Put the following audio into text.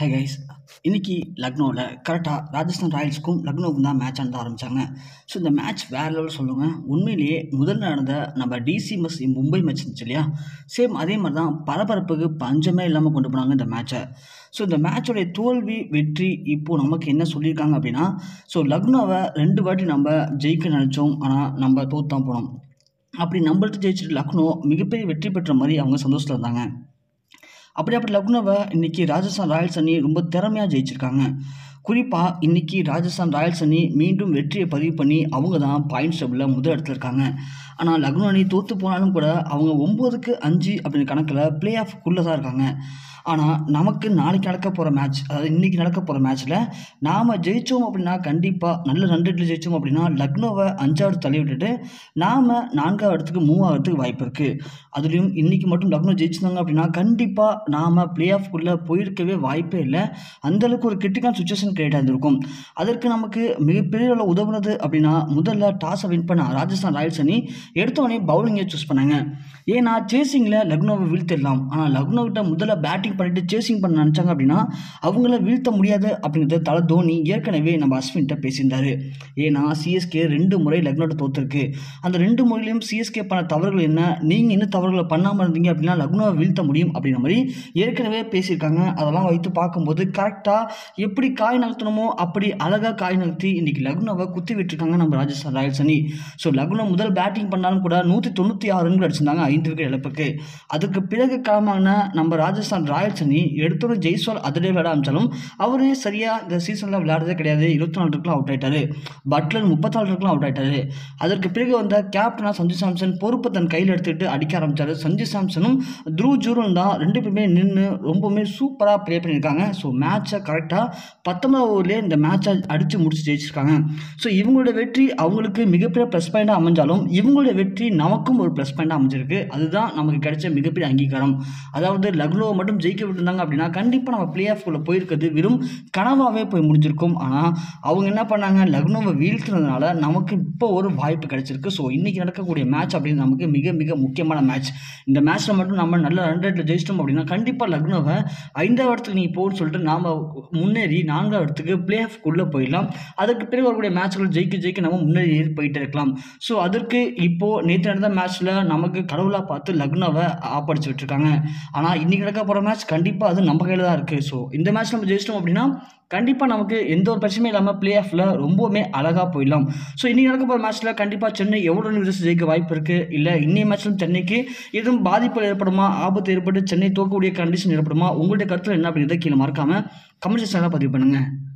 hi guys இன்னைக்கு லக்னோவில் கரெக்டாக ராஜஸ்தான் ராயல்ஸ்க்கும் லக்னோவுக்கும் தான் மேட்ச் நடந்து ஆரம்பித்தாங்க ஸோ இந்த மேட்ச் வேறு லெவல் சொல்லுங்க உண்மையிலேயே முதல்ல நடந்த நம்ம டிசி மஸ் மும்பை மேட்ச் இருந்துச்சு இல்லையா சேம் அதே மாதிரி தான் பரபரப்புக்கு பஞ்சமே இல்லாமல் கொண்டு போனாங்க இந்த மேட்சை ஸோ இந்த மேட்சோடைய தோல்வி வெற்றி இப்போது நமக்கு என்ன சொல்லியிருக்காங்க அப்படின்னா ஸோ லக்னோவை ரெண்டு வாட்டி நம்ம ஜெயிக்க நினச்சோம் ஆனால் நம்ம தோத்து தான் போனோம் அப்படி நம்மள்ட்ட ஜெயிச்சுட்டு லக்னோ மிகப்பெரிய வெற்றி பெற்ற மாதிரி அவங்க சந்தோஷத்தில் இருந்தாங்க அப்படி அப்படி லக்னோவை இன்னைக்கு ராஜஸ்தான் ராயல்ஸ் அணி ரொம்ப திறமையாக ஜெயிச்சிருக்காங்க குறிப்பாக இன்னைக்கு ராஜஸ்தான் ராயல்ஸ் அணி மீண்டும் வெற்றியை பதிவு பண்ணி அவங்க தான் பாயிண்ட்ஸ் டேபிளில் முதல் இடத்துல இருக்காங்க ஆனால் லக்னோ அணி தோற்று போனாலும் கூட அவங்க ஒம்போதுக்கு அஞ்சு அப்படின்ற கணக்கில் பிளே ஆஃப்குள்ளே தான் இருக்காங்க ஆனால் நமக்கு நாளைக்கு நடக்க போகிற மேட்ச் அதாவது இன்றைக்கி நடக்க போகிற மேட்ச்சில் நாம் ஜெயித்தோம் அப்படின்னா கண்டிப்பாக நல்ல ரன் ரேட்டில் ஜெயித்தோம் அப்படின்னா லக்னோவை அஞ்சாவது தள்ளி விட்டுட்டு நாம் நான்காவது இடத்துக்கு மூவ் ஆகிறதுக்கு வாய்ப்பு இருக்குது அதுலேயும் இன்றைக்கி மட்டும் லக்னோ ஜெயிச்சிருந்தாங்க அப்படின்னா கண்டிப்பாக நாம் பிளே ஆஃப்குள்ளே போயிருக்கவே வாய்ப்பே இல்லை அந்தளவுக்கு ஒரு கிரிட்டிக்கல் சுச்சுவேஷன் கிரியேட் ஆகிருக்கும் அதற்கு நமக்கு மிகப்பெரிய அளவு உதவுனது அப்படின்னா முதல்ல டாஸை வின் பண்ண ராஜஸ்தான் ராயல்ஸ் அணி எடுத்தவொடனே பவுலிங்கை சூஸ் பண்ணாங்க ஏன்னா சேசிங்கில் லக்னோவை வீழ்த்திடலாம் ஆனால் லக்னோவிட்ட முதல்ல பேட்டிங் பண்ணிட்டு சேசிங் பண்ண நினச்சாங்க அப்படின்னா அவங்கள வீழ்த்த முடியாது அப்படிங்கிறத தலை தோனி ஏற்கனவே நம்ம அஸ்வின்கிட்ட பேசியிருந்தாரு ஏன்னா சிஎஸ்கே ரெண்டு முறை லக்னோட்ட தோத்துருக்கு அந்த ரெண்டு முறையிலையும் சிஎஸ்கே பண்ண தவறுகள் என்ன நீங்கள் இன்னும் தவறுகளை பண்ணாமல் இருந்தீங்க அப்படின்னா லக்னோவை வீழ்த்த முடியும் அப்படின்ற மாதிரி ஏற்கனவே பேசியிருக்காங்க அதெல்லாம் வைத்து பார்க்கும்போது கரெக்டாக எப்படி காய் நகர்த்தணுமோ அப்படி அழகாக காய் நகர்த்தி இன்றைக்கி லக்னோவை குத்தி விட்டுருக்காங்க நம்ம ராஜஸ்தான் ராயல்ஸ் அணி ஸோ லக்னோ முதல் பேட்டிங் பண்ணாலும் கூட நூற்றி தொண்ணூற்றி ஆறு ரன்கள் அடிச்சிருந்தாங்க ஐந்து விக்கெட் இழப்புக்கு அதுக்கு பிறகு காலமான நம்ம ராஜஸ்தான் ராயல்ஸ் அணி எடுத்தோட ஜெய்ஸ்வால் அதிலே விளையாட ஆரம்பித்தாலும் அவரே சரியாக இந்த சீசனில் விளையாடுறதே கிடையாது இருபத்தி நாலு ரன்லாம் அவுட் ஆயிட்டாரு பட்லர் முப்பத்தாலு ரன்லாம் அவுட் ஆயிட்டாரு அதற்கு பிறகு வந்த கேப்டனாக சஞ்சு சாம்சன் பொறுப்பு தன் கையில் எடுத்துக்கிட்டு அடிக்க ஆரம்பித்தார் சஞ்சு சாம்சனும் த்ரூ ஜூரன் தான் ரெண்டு பேருமே நின்று ரொம்பவுமே சூப்பராக ப்ளே பண்ணியிருக்காங்க ஸோ மேட்சை கரெக்டாக பத்தொன்பது ஓவர்லேயே இந்த மேட்சை அடித்து முடிச்சு ஜெயிச்சிருக்காங்க ஸோ இவங்களோட வெற்றி அவங்களுக்கு மிகப்பெரிய ப்ளஸ் பாயிண்டாக அமைஞ்சாலும் இவங்களோட வெற்றி நமக்கும் ஒரு ப்ளஸ் பாயிண்டாக அமைஞ்சிருக்கு அதுதான் நமக்கு கிடைச்ச மிகப்பெரிய அங்கீகாரம் அதாவது லக்னோவை மட்டும் ஜெயிக்க விட்டுருந்தாங்க அப்படின்னா கண்டிப்பாக நம்ம பிளே ஆஃப்குள்ளே போயிருக்கிறது வெறும் கனவாகவே போய் முடிஞ்சிருக்கும் ஆனால் அவங்க என்ன பண்ணாங்க லக்னோவை வீழ்த்துனதுனால நமக்கு இப்போ ஒரு வாய்ப்பு கிடைச்சிருக்கு ஸோ இன்றைக்கி நடக்கக்கூடிய மேட்ச் அப்படின்னு நமக்கு மிக மிக முக்கியமான மேட்ச் இந்த மேட்ச்சில் மட்டும் நம்ம நல்ல ரன் ரேட்டில் ஜெயிச்சிட்டோம் அப்படின்னா கண்டிப்பாக லக்னோவை ஐந்தாவது இடத்துக்கு நீ போன்னு சொல்லிட்டு நாம் முன்னேறி நான்காவது இடத்துக்கு பிளே ஆஃப்குள்ளே போயிடலாம் அதுக்கு பிறகு வரக்கூடிய மேட்ச்கள் ஜெயிக்க ஜெயிக்க நம்ம முன்னேறி ஏறி போயிட்டே இருக்கலாம் ஸோ அதற்கு இப்போது நேற்று நடந்த மேட்ச்சில் நமக்கு கடவுளாக பார்த்து லக்னோவை ஆப்படிச்சு விட்டுருக்காங்க ஆனால் இன்றைக்கி நடக்க போகிற மேட்ச் கண்டிப்பாக அது நம்ம கையில் தான் இருக்குது ஸோ இந்த மேட்ச் நம்ம ஜெயிச்சிட்டோம் அப்படின்னா கண்டிப்பாக நமக்கு எந்த ஒரு பிரச்சனையும் இல்லாமல் பிளே ஆஃபில் ரொம்பவுமே அழகாக போயிடலாம் ஸோ இன்றைக்கி நடக்க போகிற மேட்ச்சில் கண்டிப்பாக சென்னை எவ்வளோ நிமிஷம் ஜெயிக்க வாய்ப்பு இருக்குது இல்லை இன்னைய மேட்ச்சிலும் சென்னைக்கு எதுவும் பாதிப்பு ஏற்படுமா ஆபத்து ஏற்பட்டு சென்னை தோக்கக்கூடிய கண்டிஷன் ஏற்படுமா உங்களுடைய கருத்தில் என்ன அப்படிங்கிறத கீழே மறக்காமல் கமெண்ட் செக்ஷனில் பதிவு பண்ணுங்கள்